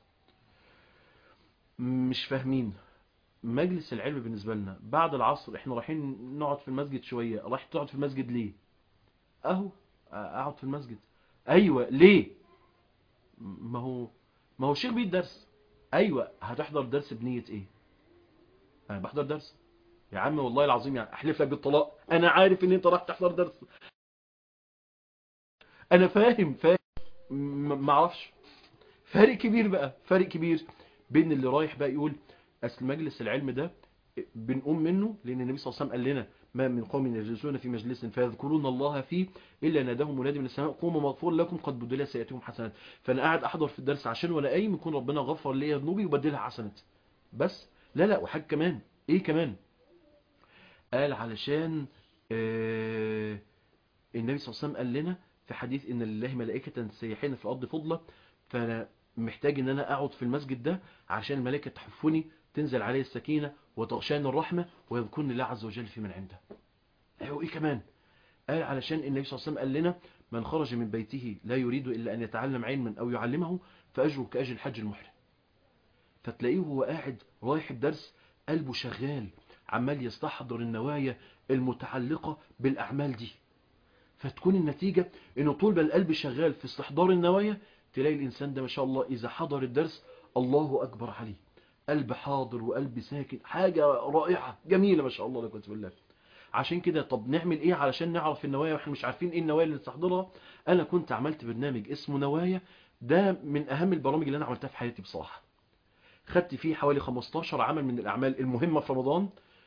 مش فاهمين مجلس العلم بالنسبه لنا بعد العصر احنا رايحين نقعد في المسجد شويه رايح تقعد في المسجد ليه اهو اقعد في المسجد ايوه ليه ما هو ما هو الشيخ بيد درس ايوه هتحضر درس بنيه ايه انا بحضر درس يا عم والله العظيم يعني احلف لك بالطلاق انا عارف ان انت راح تحضر درس انا فاهم فاهم م- ما اعرفش فرق كبير بقى فرق كبير بين اللي رايح بقى يقول اصل مجلس العلم ده بنقوم منه لان النبي صلى الله عليه وسلم قال لنا ما من قوم يجلسون في مجلس فيذكرون الله فيه الا ناداهم منادي من السماء قوموا مغفور لكم قد بدل سيئاتكم حسنات فانا قاعد احضر في الدرس عشان ولا قايم يكون ربنا غفر لي ذنوبي وبدلها حسنات بس لا لا وحاجه كمان ايه كمان قال علشان آه النبي صلى الله عليه وسلم قال لنا في حديث ان لله ملائكه سيحين في الارض فضله فانا محتاج ان انا اقعد في المسجد ده عشان الملائكه تحفني تنزل علي السكينه وتغشاني الرحمه ويذكرني الله عز وجل في من عنده ايوه ايه كمان قال علشان النبي صلى الله عليه وسلم قال لنا من خرج من بيته لا يريد الا ان يتعلم علما او يعلمه فاجره كاجر الحج المحرم فتلاقيه هو قاعد رايح الدرس قلبه شغال عمال يستحضر النوايا المتعلقة بالأعمال دي فتكون النتيجة انه طول ما القلب شغال في استحضار النوايا تلاقي الإنسان ده ما شاء الله إذا حضر الدرس الله أكبر عليه قلب حاضر وقلب ساكن حاجة رائعة جميلة ما شاء الله لك بالله عشان كده طب نعمل ايه علشان نعرف النوايا واحنا مش عارفين ايه النوايا اللي نستحضرها انا كنت عملت برنامج اسمه نوايا ده من اهم البرامج اللي انا عملتها في حياتي بصراحة خدت فيه حوالي 15 عمل من الأعمال المهمة في رمضان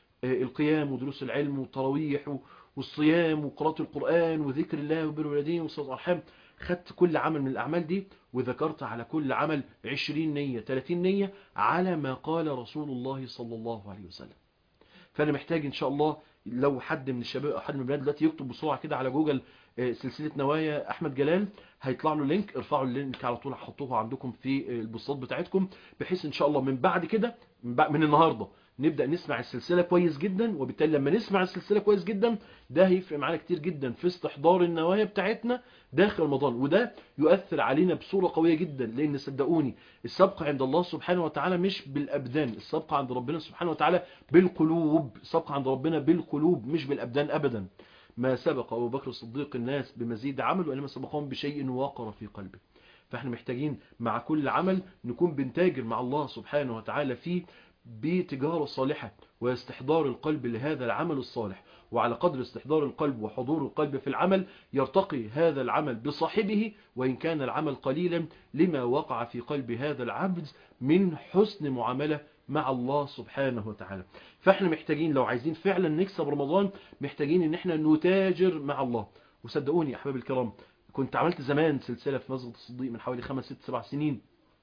القيام ودروس العلم والتراويح والصيام وقراءة القرآن وذكر الله وبر الوالدين وصلة الأرحام خدت كل عمل من الأعمال دي وذكرت على كل عمل 20 نية 30 نية على ما قال رسول الله صلى الله عليه وسلم فأنا محتاج إن شاء الله لو حد من الشباب أو حد من البنات دلوقتي يكتب بسرعة كده على جوجل سلسلة نوايا أحمد جلال هيطلع له لينك ارفعوا اللينك على طول هحطوه عندكم في البوستات بتاعتكم بحيث إن شاء الله من بعد كده من النهاردة نبدأ نسمع السلسلة كويس جدا وبالتالي لما نسمع السلسلة كويس جدا ده هيفرق معانا كتير جدا في استحضار النوايا بتاعتنا داخل رمضان وده يؤثر علينا بصورة قوية جدا لأن صدقوني السبق عند الله سبحانه وتعالى مش بالأبدان السبق عند ربنا سبحانه وتعالى بالقلوب السبق عند ربنا بالقلوب مش بالأبدان أبدا ما سبق أبو بكر الصديق الناس بمزيد عمل وإنما سبقهم بشيء وقر في قلبه فاحنا محتاجين مع كل عمل نكون بنتاجر مع الله سبحانه وتعالى فيه بتجارة صالحة واستحضار القلب لهذا العمل الصالح وعلى قدر استحضار القلب وحضور القلب في العمل يرتقي هذا العمل بصاحبه وإن كان العمل قليلا لما وقع في قلب هذا العبد من حسن معاملة مع الله سبحانه وتعالى فاحنا محتاجين لو عايزين فعلا نكسب رمضان محتاجين ان احنا نتاجر مع الله وصدقوني يا احباب الكرام كنت عملت زمان سلسلة في مسجد الصديق من حوالي خمس ست سبع سنين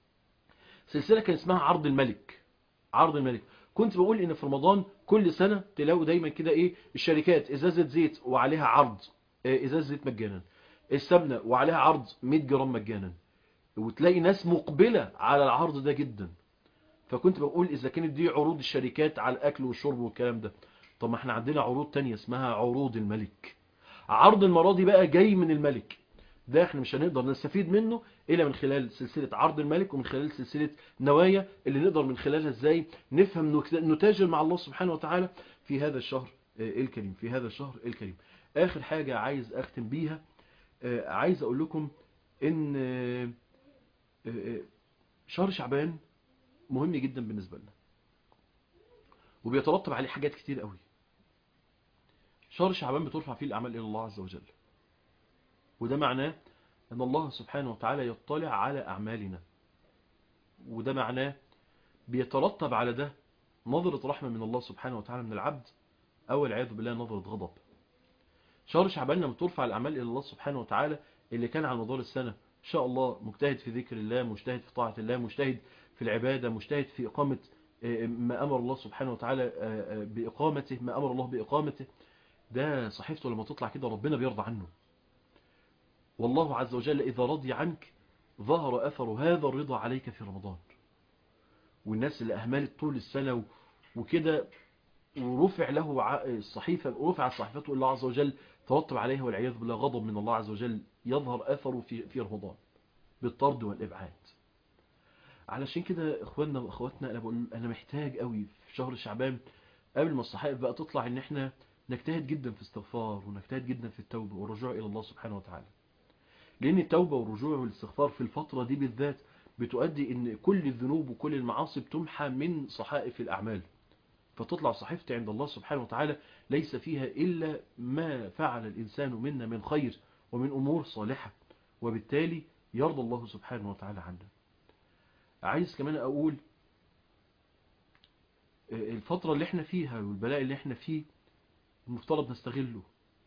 سلسلة كان اسمها عرض الملك عرض الملك كنت بقول ان في رمضان كل سنة تلاقوا دايما كده ايه الشركات ازازة زيت وعليها عرض ازازة زيت مجانا السمنة وعليها عرض 100 جرام مجانا وتلاقي ناس مقبلة على العرض ده جدا فكنت بقول اذا كانت دي عروض الشركات على الاكل والشرب والكلام ده طب ما احنا عندنا عروض تانية اسمها عروض الملك عرض المرة دي بقى جاي من الملك ده احنا مش هنقدر نستفيد منه الا من خلال سلسلة عرض الملك ومن خلال سلسلة نوايا اللي نقدر من خلالها ازاي نفهم نتاجر مع الله سبحانه وتعالى في هذا الشهر الكريم في هذا الشهر الكريم اخر حاجة عايز اختم بيها عايز اقول لكم ان شهر شعبان مهم جدا بالنسبة لنا وبيترتب عليه حاجات كتير قوي شهر شعبان بترفع فيه الأعمال إلى الله عز وجل وده معناه أن الله سبحانه وتعالى يطلع على أعمالنا وده معناه بيترتب على ده نظرة رحمة من الله سبحانه وتعالى من العبد أو العياذ بالله نظرة غضب شهر شعبان لما ترفع الأعمال إلى الله سبحانه وتعالى اللي كان على مدار السنة إن شاء الله مجتهد في ذكر الله مجتهد في طاعة الله مجتهد في العبادة مجتهد في إقامة ما أمر الله سبحانه وتعالى بإقامته ما أمر الله بإقامته ده صحيفته لما تطلع كده ربنا بيرضى عنه والله عز وجل إذا رضي عنك ظهر أثر هذا الرضا عليك في رمضان والناس اللي أهملت طول السنة وكده ورفع له الصحيفة رفع صحيفته الله عز وجل ترتب عليها والعياذ بالله غضب من الله عز وجل يظهر أثره في في رمضان بالطرد والإبعاد علشان كده اخواننا واخواتنا انا بقول انا محتاج قوي في شهر شعبان قبل ما الصحائف بقى تطلع ان احنا نجتهد جدا في استغفار ونجتهد جدا في التوبة والرجوع الى الله سبحانه وتعالى لان التوبة والرجوع والاستغفار في الفترة دي بالذات بتؤدي ان كل الذنوب وكل المعاصي بتمحى من صحائف الاعمال فتطلع صحيفتي عند الله سبحانه وتعالى ليس فيها الا ما فعل الانسان منا من خير ومن امور صالحة وبالتالي يرضى الله سبحانه وتعالى عنا عايز كمان اقول الفترة اللي احنا فيها والبلاء اللي احنا فيه المفترض نستغله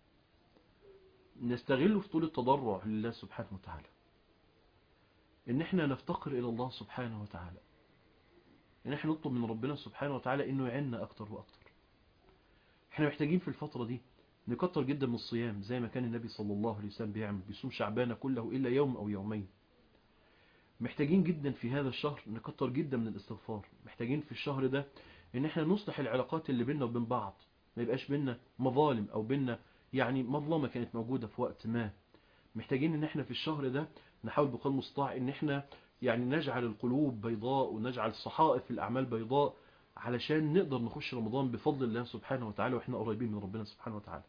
نستغله في طول التضرع لله سبحانه وتعالى ان احنا نفتقر الى الله سبحانه وتعالى ان احنا نطلب من ربنا سبحانه وتعالى انه يعيننا اكتر واكتر احنا محتاجين في الفترة دي نكتر جدا من الصيام زي ما كان النبي صلى الله عليه وسلم بيعمل بيصوم شعبان كله الا يوم او يومين محتاجين جدا في هذا الشهر نكتر جدا من الاستغفار محتاجين في الشهر ده ان احنا نصلح العلاقات اللي بيننا وبين بعض ما يبقاش بيننا مظالم او بيننا يعني مظلمة كانت موجودة في وقت ما محتاجين ان احنا في الشهر ده نحاول بقدر المستطاع ان احنا يعني نجعل القلوب بيضاء ونجعل الصحائف الاعمال بيضاء علشان نقدر نخش رمضان بفضل الله سبحانه وتعالى واحنا قريبين من ربنا سبحانه وتعالى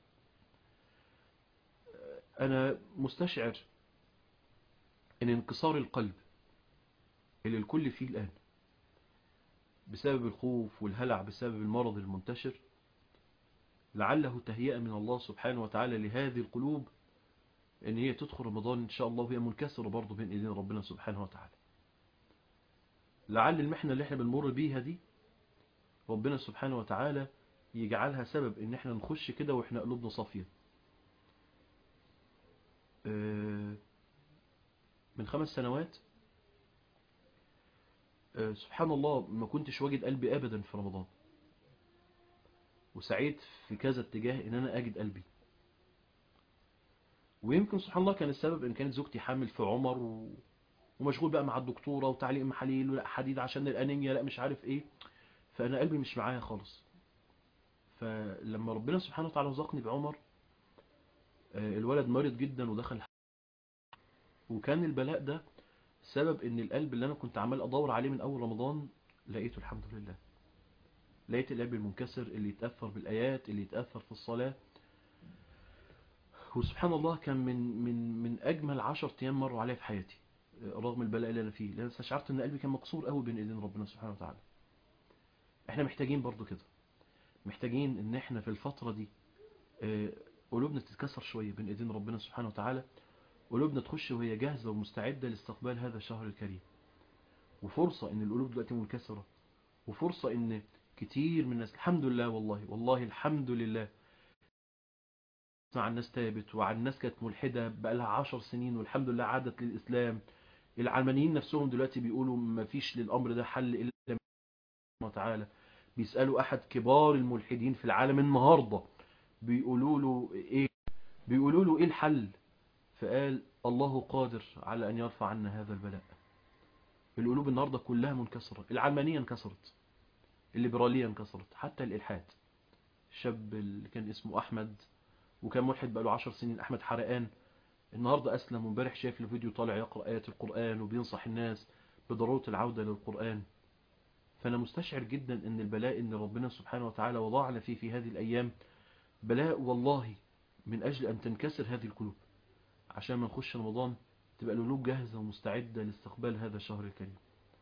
انا مستشعر ان انكسار القلب اللي الكل فيه الان بسبب الخوف والهلع بسبب المرض المنتشر لعله تهيئة من الله سبحانه وتعالى لهذه القلوب ان هي تدخل رمضان ان شاء الله وهي منكسرة برضه بين ايدين ربنا سبحانه وتعالى لعل المحنة اللي احنا بنمر بيها دي ربنا سبحانه وتعالى يجعلها سبب ان احنا نخش كده واحنا قلوبنا صافية من خمس سنوات سبحان الله ما كنتش واجد قلبي ابدا في رمضان وسعيت في كذا اتجاه ان انا اجد قلبي ويمكن سبحان الله كان السبب ان كانت زوجتي حامل في عمر و... ومشغول بقى مع الدكتورة وتعليق محاليل ولا حديد عشان الانيميا لا مش عارف ايه فانا قلبي مش معايا خالص فلما ربنا سبحانه وتعالى رزقني بعمر الولد مرض جدا ودخل وكان البلاء ده سبب ان القلب اللي انا كنت عمال ادور عليه من اول رمضان لقيته الحمد لله لقيت القلب المنكسر اللي يتأثر بالآيات اللي يتأثر في الصلاة وسبحان الله كان من من من أجمل عشر أيام مروا عليا في حياتي رغم البلاء اللي أنا فيه لأن استشعرت إن قلبي كان مكسور قوي بين إيدين ربنا سبحانه وتعالى إحنا محتاجين برضو كده محتاجين إن إحنا في الفترة دي قلوبنا تتكسر شوية بين إيدين ربنا سبحانه وتعالى قلوبنا تخش وهي جاهزة ومستعدة لاستقبال هذا الشهر الكريم وفرصة إن القلوب دلوقتي منكسرة وفرصة إن كتير من الناس الحمد لله والله والله الحمد لله مع الناس تابت وعن الناس كانت ملحدة بقى لها عشر سنين والحمد لله عادت للإسلام العلمانيين نفسهم دلوقتي بيقولوا ما فيش للأمر ده حل إلا من تعالى بيسألوا أحد كبار الملحدين في العالم النهاردة بيقولوا له إيه بيقولوا له إيه الحل فقال الله قادر على أن يرفع عنا هذا البلاء القلوب النهاردة كلها منكسرة العلمانية انكسرت الليبرالية انكسرت حتى الإلحاد الشاب اللي كان اسمه أحمد وكان ملحد بقاله عشر سنين أحمد حرقان النهاردة أسلم وامبارح شايف له فيديو طالع يقرأ آيات القرآن وبينصح الناس بضرورة العودة للقرآن فأنا مستشعر جدا أن البلاء أن ربنا سبحانه وتعالى وضعنا فيه في هذه الأيام بلاء والله من أجل أن تنكسر هذه القلوب عشان ما نخش رمضان تبقى القلوب جاهزة ومستعدة لاستقبال هذا الشهر الكريم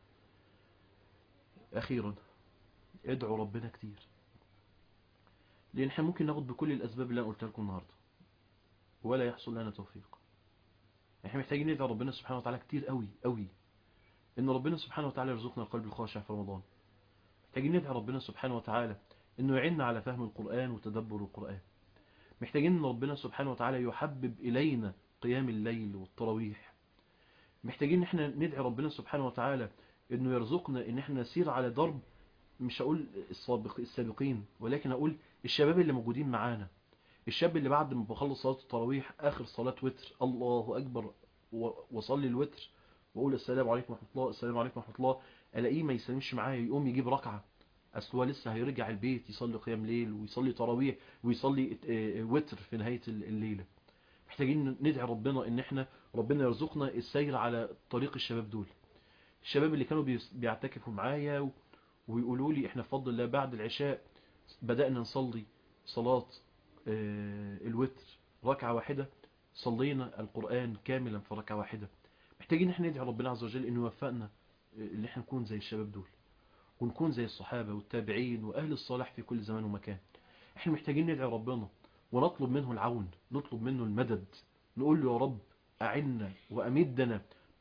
أخيرا ادعوا ربنا كتير لان احنا ممكن ناخد بكل الاسباب اللي انا قلتها لكم النهارده ولا يحصل لنا توفيق احنا محتاجين ندعو ربنا سبحانه وتعالى كتير قوي قوي ان ربنا سبحانه وتعالى يرزقنا القلب الخاشع في رمضان محتاجين ندعو ربنا سبحانه وتعالى انه يعيننا على فهم القرآن وتدبر القرآن محتاجين ان ربنا سبحانه وتعالى يحبب الينا قيام الليل والتراويح محتاجين ان احنا ندعي ربنا سبحانه وتعالى انه يرزقنا ان احنا نسير على درب مش هقول السابق السابقين ولكن هقول الشباب اللي موجودين معانا الشاب اللي بعد ما بخلص صلاة التراويح آخر صلاة وتر الله أكبر وصلي الوتر وأقول السلام عليكم ورحمة الله السلام عليكم ورحمة الله ألاقيه ما يسلمش معايا يقوم يجيب ركعة أصل هو لسه هيرجع البيت يصلي قيام ليل ويصلي تراويح ويصلي وتر في نهاية الليلة محتاجين ندعي ربنا ان احنا ربنا يرزقنا السير على طريق الشباب دول الشباب اللي كانوا بيعتكفوا معايا ويقولوا لي احنا بفضل الله بعد العشاء بدأنا نصلي صلاة الوتر ركعة واحدة صلينا القرآن كاملا في ركعة واحدة محتاجين احنا ندعي ربنا عز وجل انه يوفقنا ان احنا نكون زي الشباب دول ونكون زي الصحابة والتابعين واهل الصالح في كل زمان ومكان احنا محتاجين ندعي ربنا ونطلب منه العون نطلب منه المدد نقول له يا رب أعنا وأمدنا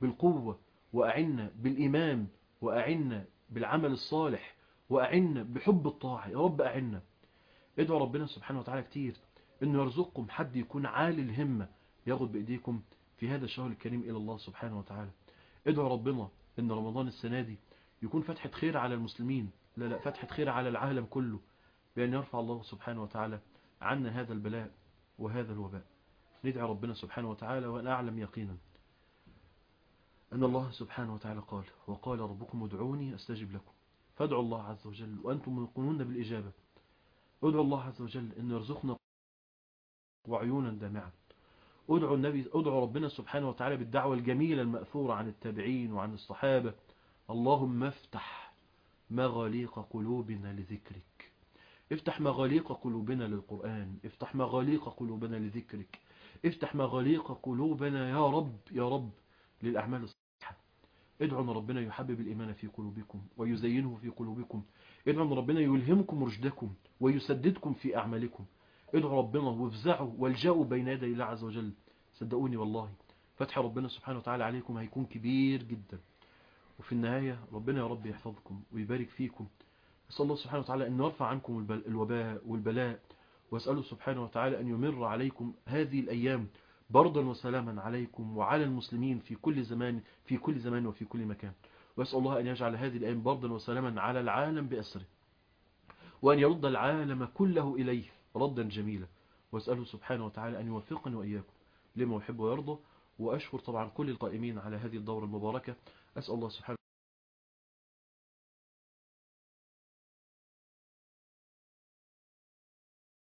بالقوة وأعنا بالإيمان وأعنا بالعمل الصالح وأعنا بحب الطاعة يا رب أعنا ادعوا ربنا سبحانه وتعالى كتير انه يرزقكم حد يكون عالي الهمة ياخد بإيديكم في هذا الشهر الكريم إلى الله سبحانه وتعالى ادعوا ربنا ان رمضان السنة دي يكون فتحة خير على المسلمين لا لا فتحة خير على العالم كله بأن يرفع الله سبحانه وتعالى عنا هذا البلاء وهذا الوباء ندعي ربنا سبحانه وتعالى وأنا أعلم يقينا أن الله سبحانه وتعالى قال وقال ربكم ادعوني أستجب لكم فادعوا الله عز وجل وأنتم موقنون بالإجابة ادعوا الله عز وجل أن يرزقنا وعيونا دامعة ادعوا النبي ادعوا ربنا سبحانه وتعالى بالدعوة الجميلة المأثورة عن التابعين وعن الصحابة اللهم افتح مغاليق قلوبنا لذكرك افتح مغاليق قلوبنا للقرآن افتح مغاليق قلوبنا لذكرك افتح مغاليق قلوبنا يا رب يا رب للأعمال الصالحة ادعوا ان ربنا يحبب الإيمان في قلوبكم ويزينه في قلوبكم ادعوا ان ربنا يلهمكم رشدكم ويسددكم في أعمالكم ادعوا ربنا وافزعوا والجأوا بين يدي الله عز وجل صدقوني والله فتح ربنا سبحانه وتعالى عليكم هيكون كبير جدا وفي النهاية ربنا يا رب يحفظكم ويبارك فيكم أسأل الله سبحانه وتعالى أن يرفع عنكم الوباء والبلاء وأسأله سبحانه وتعالى أن يمر عليكم هذه الأيام بردا وسلاما عليكم وعلى المسلمين في كل زمان في كل زمان وفي كل مكان وأسأل الله أن يجعل هذه الأيام بردا وسلاما على العالم بأسره وأن يرد العالم كله إليه ردا جميلا وأسأله سبحانه وتعالى أن يوفقني وإياكم لما يحب ويرضى وأشكر طبعا كل القائمين على هذه الدورة المباركة أسأل الله سبحانه